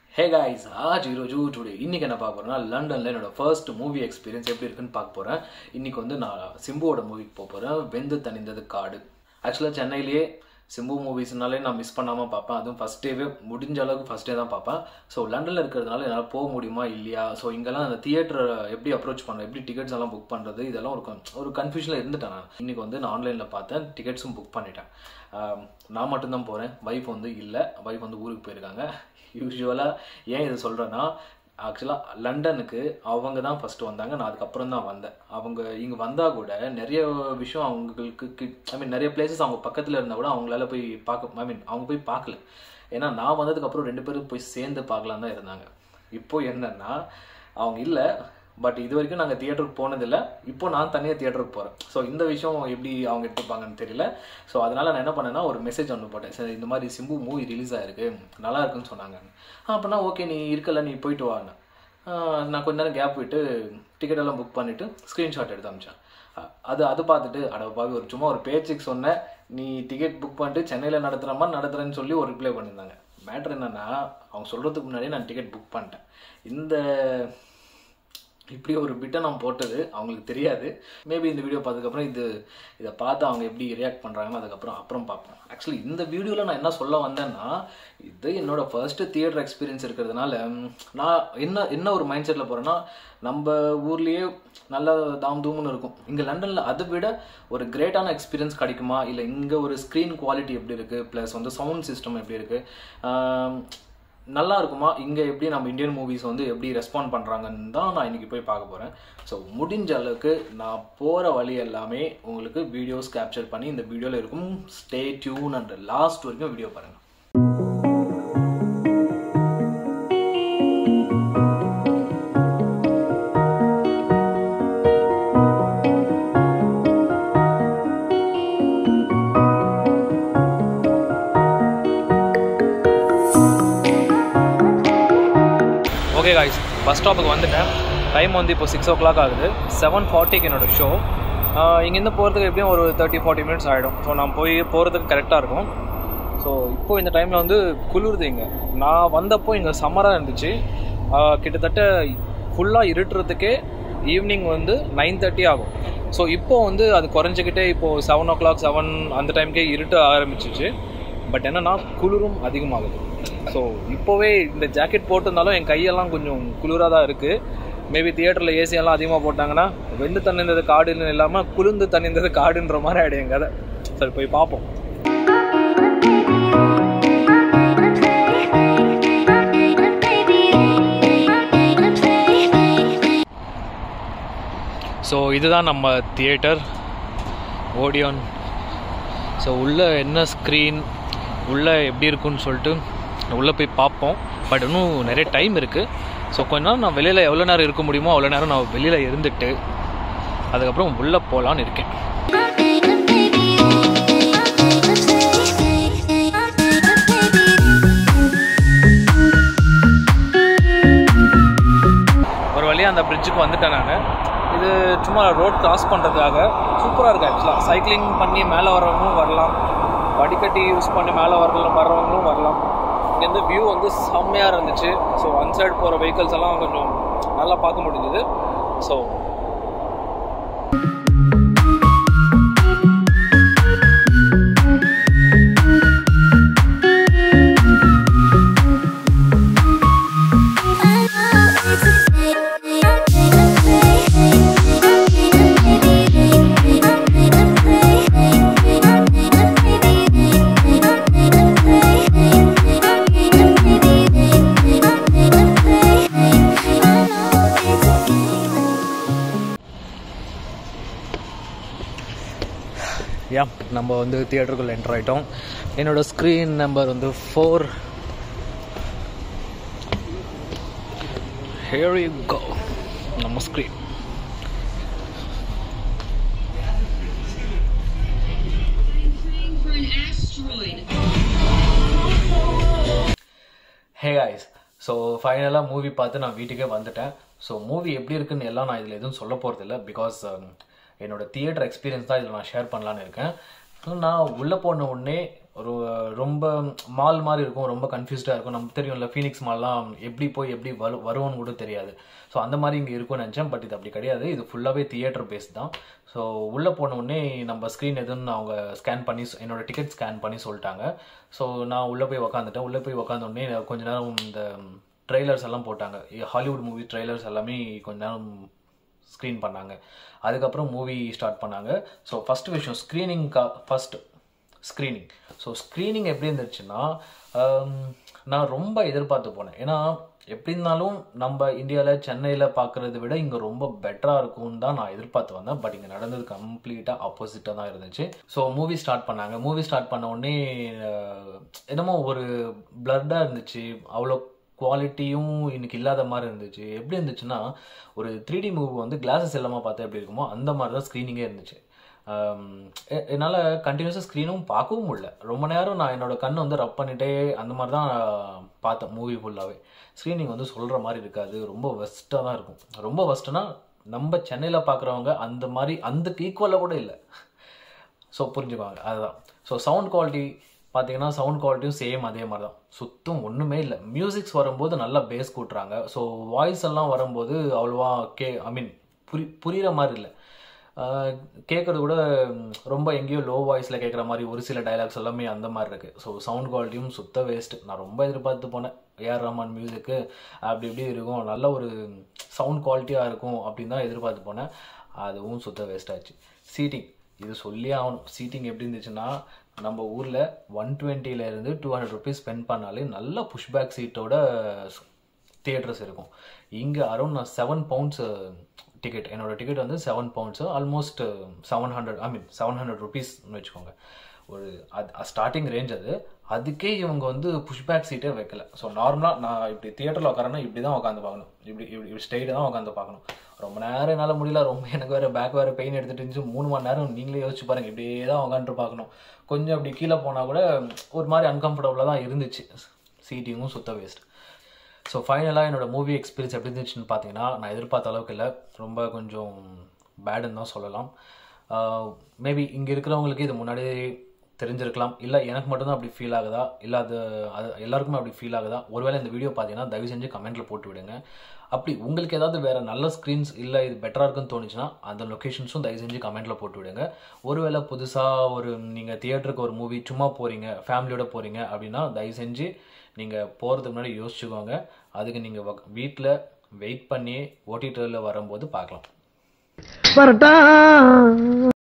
Hey guys ஆஜ் ఈరోజు today இன்னைக்கு என்ன பார்க்க போறேன்னா லண்டன்ல என்னோட ஃபர்ஸ்ட் மூவி எக்ஸ்பீரியன்ஸ் எப்படி இருக்குன்னு பார்க்க போறேன் இன்னைக்கு வந்து நான் சிம்புவோட மூவிக்கு போக போறேன் வெந்து தணிந்தது காடு ஆக்சுவலாக சென்னையிலேயே சிம்பு மூவிஸ்னாலே நான் மிஸ் பண்ணாமல் பார்ப்பேன் அதுவும் ஃபஸ்ட் டேவே முடிஞ்ச அளவுக்கு ஃபஸ்ட் டே தான் பார்ப்பேன் ஸோ லண்டனில் இருக்கிறதுனால என்னால் போக முடியுமா இல்லையா ஸோ இங்கெல்லாம் அந்த தியேட்டரை எப்படி அப்ரோச் பண்ணுறது எப்படி டிக்கெட்ஸ் எல்லாம் புக் பண்ணுறது இதெல்லாம் ஒரு con- ஒரு கன்ஃபியூஷனில் இருந்துட்டேன் நான் இன்றைக்கி வந்து நான் ஆன்லைனில் பார்த்தேன் டிக்கெட்ஸும் புக் பண்ணிட்டேன் ஆம், நான் மட்டும்தான் போகிறேன் ஒய்ஃப் வந்து இல்லை ஒய்ஃப் வந்து ஊருக்கு போயிருக்காங்க யூஸ்வலாக ஏன் இதை சொல்கிறேன்னா ஆக்சுவலாக லண்டனுக்கு அவங்க தான் ஃபஸ்ட்டு வந்தாங்க நான் அதுக்கப்புறம் தான் வந்தேன் அவங்க இங்கே வந்தால் கூட நிறைய விஷயம் அவங்களுக்கு கிட் ஐ மீன் நிறைய பிளேசஸ் அவங்க பக்கத்தில் இருந்தால் கூட அவங்களால போய் பார்க்க ஐ மீன் அவங்க போய் பார்க்கல ஏன்னா நான் வந்ததுக்கப்புறம் ரெண்டு பேரும் போய் சேர்ந்து பார்க்கலாம் தான் இருந்தாங்க இப்போ என்னன்னா அவங்க இல்லை பட் இது வரைக்கும் நாங்கள் தியேட்டருக்கு போனதில்லை இப்போ நான் தனியாக தியேட்டருக்கு போகிறேன் ஸோ இந்த விஷயம் எப்படி அவங்க எடுத்துப்பாங்கன்னு தெரியல ஸோ அதனால் நான் என்ன பண்ணேன்னா ஒரு மெசேஜ் ஒன்று போட்டேன் சரி இந்த மாதிரி சிம்பு மூவி ரிலீஸ் ஆயிருக்கு நல்லா இருக்குன்னு சொன்னாங்க அப்படின்னா ஓகே நீ இருக்கல நீ போயிட்டு வான்னு ஆஹ் நான் கொஞ்ச நேரம் கேப் விட்டு டிக்கெட் எல்லாம் புக் பண்ணிவிட்டு ஸ்க்ரீன்ஷாட் எடுத்து அமிச்சேன் அ- அது அது பார்த்துட்டு அட பாவி ஒரு சும்மா ஒரு பேச்சுக்கு சொன்னேன் நீ டிக்கெட் புக் பண்ணிட்டு சென்னையில் நடத்துகிற மாதிரி நடத்துகிறேன்னு சொல்லி ஒரு ரிப்ளை பண்ணியிருந்தாங்க மேட்ரு என்னன்னா அவங்க சொல்கிறதுக்கு முன்னாடியே நான் டிக்கெட் புக் பண்ணிட்டேன் இந்த இப்படி ஒரு பிட்டை நான் போட்டது அவங்களுக்கு தெரியாது மேபி இந்த வீடியோ பார்த்ததுக்கப்புறம் இது இதை பார்த்து அவங்க எப்படி ரியாக்ட் பண்ணுறாங்கன்னு அதுக்கப்புறம் அப்புறம் பார்ப்போம் ஆக்சுவலி இந்த வீடியோவில் நான் என்ன சொல்ல வந்தேன்னா இது என்னோட ஃபர்ஸ்ட் தியேட்டர் எக்ஸ்பீரியன்ஸ் இருக்கிறதுனால ம், நான் என்ன என்ன ஒரு மைண்ட் செட்டில் போகிறேன்னா நம்ம ஊர்லேயே நல்ல தாம் தூம்னு இருக்கும் இங்கே லண்டனில் அதை விட ஒரு கிரேட்டான எக்ஸ்பீரியன்ஸ் கிடைக்குமா இல்லை இங்கே ஒரு ஸ்க்ரீன் குவாலிட்டி எப்படி இருக்குது ப்ளஸ் வந்து சவுண்ட் சிஸ்டம் எப்படி இருக்குது நல்லா இருக்குமா இங்கே எப்படி நம்ம இந்தியன் மூவிஸ் வந்து எப்படி ரெஸ்பாண்ட் பண்ணுறாங்கன்னு தான் நான் இன்றைக்கி போய் பார்க்க போகிறேன் ஸோ முடிஞ்ச அளவுக்கு நான் போகிற வழி எல்லாமே உங்களுக்கு வீடியோஸ் கேப்சர் பண்ணி இந்த வீடியோவில் இருக்கும் ஸ்டே டியூன் அண்ட் லாஸ்ட் வரைக்கும் வீடியோ பாருங்கள் ஓகே காய்ஸ் பஸ் ஸ்டாப்புக்கு வந்துட்டேன் டைம் வந்து இப்போ சிக்ஸ் ஓ கிளாக் ஆகுது செவன் ஃபார்ட்டிக்கு என்னோட ஷோ இங்கேருந்து போகிறதுக்கு எப்படியும் ஒரு தேர்ட்டி ஃபார்ட்டி மினிட்ஸ் ஆகிடும் ஸோ நான் போய் போகிறதுக்கு கரெக்டாக இருக்கும் ஸோ இப்போ இந்த டைமில் வந்து குளிருது இங்கே நான் வந்தப்போ இங்கே சம்மராக இருந்துச்சு ஆஹ் கிட்டத்தட்ட ஃபுல்லாக இருட்டுறதுக்கே ஈவினிங் வந்து நைன் தேர்ட்டி ஆகும் ஸோ இப்போ வந்து அது குறைஞ்சிக்கிட்டே இப்போது செவன் ஓ கிளாக் செவன் அந்த டைம்க்கே இருட்ட ஆரம்பிச்சிச்சு பட் என்னன்னா குளிரும் அதிகமாகுது ஸோ இப்போவே இந்த ஜாக்கெட் போட்டிருந்தாலும் என் கையெல்லாம் கொஞ்சம் குளிராக தான் இருக்குது மேபி தியேட்டரில் ஏசி எல்லாம் அதிகமாக போட்டாங்கன்னா வெந்து தண்ணிந்தது காடுன்னு இல்லாமல் குளிர்ந்து தண்ணிந்தது காடுன்ற மாதிரி ஆகிடும் என் கதை சரி போய் பார்ப்போம் ஸோ இதுதான் நம்ம தியேட்டர் ஓடியான் ஸோ உள்ளே என்ன ஸ்க்ரீன் உள்ளே எப்படி இருக்குன்னு சொல்லிட்டு உள்ளே போய் பார்ப்போம் பட் இன்னும் நிறைய டைம் இருக்குது ஸோ கொஞ்ச நேரம் நான் வெளியில் எவ்வளோ நேரம் இருக்க முடியுமோ அவ்வளோ நேரம் நான் வெளியில் இருந்துட்டு அதுக்கப்புறம் உள்ளே போகலான்னு இருக்கேன் ஒரு வழியாக அந்த பிரிட்ஜுக்கு வந்துட்டேன் நான் இது சும்மா ரோட் கிராஸ் பண்ணுறதுக்காக சூப்பராக இருக்குது ஆக்சுவலாக சைக்கிளிங் பண்ணி மேலே வரவங்களும் வரலாம் படிக்கட்டி யூஸ் பண்ணி மேலே வரலாம் வர்றவங்களும் வரலாம் இங்கேருந்து வியூ வந்து செம்மையாக இருந்துச்சு ஸோ ஒன் சைடு போகிற வெஹிக்கல்ஸ் எல்லாம் கொஞ்சம் நல்லா பார்க்க முடிஞ்சுது ஸோ யா நம்ம வந்து தியேட்டருக்குள்ளே என்டர் ஆகிட்டோம் என்னோட ஸ்க்ரீன் நம்பர் வந்து ஃபோர் ஹேர் யூ கோ நம்ம screen for an asteroid. Hey guys so ஃபைனலாக மூவி பார்த்து நான் வீட்டுக்கே வந்துட்டேன் ஸோ மூவி எப்படி இருக்குன்னு எல்லாம் நான் இதில் எதுவும் சொல்ல போகிறதில்ல பிகாஸ் என்னோட தியேட்டர் எக்ஸ்பீரியன்ஸ் தான் இதில் நான் ஷேர் பண்ணலான்னு இருக்கேன் நான் உள்ளே போன உடனே ரொ- ரொம்ப மால் மாதிரி இருக்கும் ரொம்ப கன்ஃபியூஸ்டாக இருக்கும் நமக்கு தெரியும்ல ஃபீனிக்ஸ் மால்லாம் எப்படி போய் எப்படி வரு வருவோன்னு கூட தெரியாது ஸோ அந்த மாதிரி இங்கே இருக்கும்னு நினச்சேன் பட் இது அப்படி கிடையாது இது ஃபுல்லாகவே தியேட்டர் பேஸ் தான் ஸோ உள்ளே போன உடனே நம்ம ஸ்க்ரீன் எதுன்னு அவங்க ஸ்கேன் பண்ணி என்னோட டிக்கெட் ஸ்கேன் பண்ணி சொல்லிட்டாங்க ஸோ நான் உள்ளே போய் உக்காந்துட்டேன் உள்ளே போய் உக்காந்த உடனே கொஞ்ச நேரம் இந்த ட்ரெய்லர்ஸ் எல்லாம் போட்டாங்க ஹாலிவுட் மூவி ட்ரெய்லர்ஸ் எல்லாமே கொஞ்ச நேரம் ஸ்க்ரீன் பண்ணாங்க அதுக்கப்புறம் மூவி ஸ்டார்ட் பண்ணாங்க ஸோ ஃபஸ்ட்டு விஷயம் ஸ்க்ரீனிங்க்கா ஃபஸ்ட்டு ஸ்க்ரீனிங் ஸோ ஸ்க்ரீனிங் எப்படி இருந்துச்சுன்னா ஆம், நான் ரொம்ப எதிர்பார்த்து போனேன் ஏன்னா எப்படி இருந்தாலும் நம்ம இந்தியாவில் சென்னையில் பார்க்குறத விட இங்கே ரொம்ப பெட்டராக இருக்கும்னு தான் நான் எதிர்பார்த்து வந்தேன் பட் இங்கே நடந்தது கம்ப்ளீட்டாக ஆப்போசிட்டாக தான் இருந்துச்சு ஸோ மூவி ஸ்டார்ட் பண்ணாங்க மூவி ஸ்டார்ட் பண்ண உடனே அஹ், என்னமோ ஒரு பிளர்டாக இருந்துச்சு அவ்வளோ குவாலிட்டியும் இன்னைக்கு இல்லாத மாதிரி இருந்துச்சு எப்படி இருந்துச்சுன்னா ஒரு த்ரீ டி மூவி வந்து கிளாஸஸ் இல்லாமல் பார்த்தா எப்படி இருக்குமோ அந்த மாதிரி தான் ஸ்க்ரீனிங்கே இருந்துச்சு ஆம், எ- என்னால் கண்டினியூஸாக ஸ்க்ரீனும் பார்க்கவும் முடியல ரொம்ப நேரம் நான் என்னோட கண்ணை வந்து ரப் பண்ணிட்டே அந்த மாதிரி தான் பார்த்தேன் மூவி ஃபுல்லாகவே ஸ்க்ரீனிங் வந்து சொல்கிற மாதிரி இருக்காது ரொம்ப வெஸ்ட்டாக தான் இருக்கும் ரொம்ப வெஸ்ட்னா நம்ம சென்னையில் பார்க்குறவங்க அந்த மாதிரி அதுக்கு ஈக்குவலாக கூட இல்லை ஸோ புரிஞ்சுக்குவாங்க அதுதான் ஸோ சவுண்ட் குவாலிட்டி பார்த்தீங்கன்னா சவுண்ட் குவாலிட்டியும் சேம் அதே மாதிரி தான் சுத்தம் ஒன்றுமே இல்லை மியூசிக்ஸ் வரும்போது நல்லா பேஸ் கூட்டுறாங்க ஸோ வாய்ஸ் எல்லாம் வரும்போது அவ்வளோவா கே ஐ மீன் புரி புரிகிற மாதிரி இல்லை கேட்குறது கூட ம், ரொம்ப எங்கேயோ லோ வாய்ஸில் கேட்குற மாதிரி ஒரு சில டைலாக்ஸ் எல்லாமே அந்த மாதிரி இருக்குது ஸோ சவுண்ட் குவாலிட்டியும் சுத்த வேஸ்ட்டு நான் ரொம்ப எதிர்பார்த்து போனேன் ஏஆர் ரஹ்மான் மியூசிக்கு அப்படி இப்படி இருக்கும் நல்ல ஒரு சவுண்ட் குவாலிட்டியாக இருக்கும் அப்படின்னு தான் எதிர்பார்த்து போனேன் அதுவும் சுத்த வேஸ்ட் ஆச்சு சீட்டிங் இது சொல்லியே ஆகணும் சீட்டிங் எப்படி இருந்துச்சுன்னா நம்ம ஊரில் ஒன் இருந்து டூ ஹண்ட்ரட் ருபீஸ் ஸ்பெண்ட் பண்ணாலே நல்ல புஷ்பேக் சீட்டோட தியேட்டர்ஸ் இருக்கும் இங்கே அரௌண்ட் நான் செவன் பவுண்ட்ஸ் டிக்கெட் என்னோட டிக்கெட் வந்து seven pounds almost seven hundred I mean seven hundred ருபீஸ்னு வச்சுக்கோங்க ஒரு அது ஸ்டார்டிங் ரேஞ்ச் அது அதுக்கே இவங்க வந்து புஷ்பேக் சீட்டே வைக்கல ஸோ நார்மலாக நான் இப்படி தியேட்டரில் உட்காரன்னா இப்படி தான் உட்காந்து பார்க்கணும் இப்படி இப்படி இப்படி ஸ்ட்ரெயிட் தான் உட்காந்து பார்க்கணும் ரொம்ப நேரம் என்னால் முடியல ரொம்ப எனக்கு வேறு பேக் வேறு பெயின் எடுத்துட்டு இருந்துச்சு மூணு மணி நேரம் நீங்களே யோசிச்சு பாருங்கள் இப்படியே தான் உட்காந்துட்டு பார்க்கணும் கொஞ்சம் அப்படி கீழே போனால் கூட ஒரு மாதிரி அன்கம்ஃபர்டபுளாக தான் இருந்துச்சு சீட்டிங்கும் சுத்த வேஸ்ட் ஸோ ஃபைனலாக என்னோட மூவி எக்ஸ்பீரியன்ஸ் எப்படி இருந்துச்சுன்னு பார்த்தீங்கன்னா நான் எதிர்பார்த்த அளவுக்கு இல்லை ரொம்ப கொஞ்சம் பேடுன்னு தான் சொல்லலாம் மேபி இங்கே இருக்கிறவங்களுக்கு இது முன்னாடியே தெரிஞ்சிருக்கலாம் இல்லை எனக்கு மட்டும்தான் அப்படி ஃபீல் ஆகுதா இல்லை அது அது எல்லாருக்குமே அப்படி ஃபீல் ஆகுதா ஒருவேளை இந்த வீடியோ பார்த்தீங்கன்னா தயவு செஞ்சு கமெண்ட்டில் போட்டு விடுங்க அப்படி உங்களுக்கு ஏதாவது வேறு நல்ல ஸ்க்ரீன்ஸ் இல்லை இது பெட்டராக இருக்குன்னு தோணுச்சுன்னா அந்த லொக்கேஷன்ஸும் தயவு செஞ்சு கமெண்ட்டில் போட்டு விடுங்க ஒருவேளை புதுசாக ஒரு நீங்கள் தியேட்டருக்கு ஒரு மூவி சும்மா போகிறீங்க ஃபேமிலியோட போகிறீங்க அப்படின்னா தயவு செஞ்சு நீங்கள் போகிறதுக்கு முன்னாடி யோசிச்சுக்கோங்க அதுக்கு நீங்கள் வீட்டில் வெயிட் பண்ணி ஓடிடியில் வரும்போது பார்க்கலாம் வரட்டா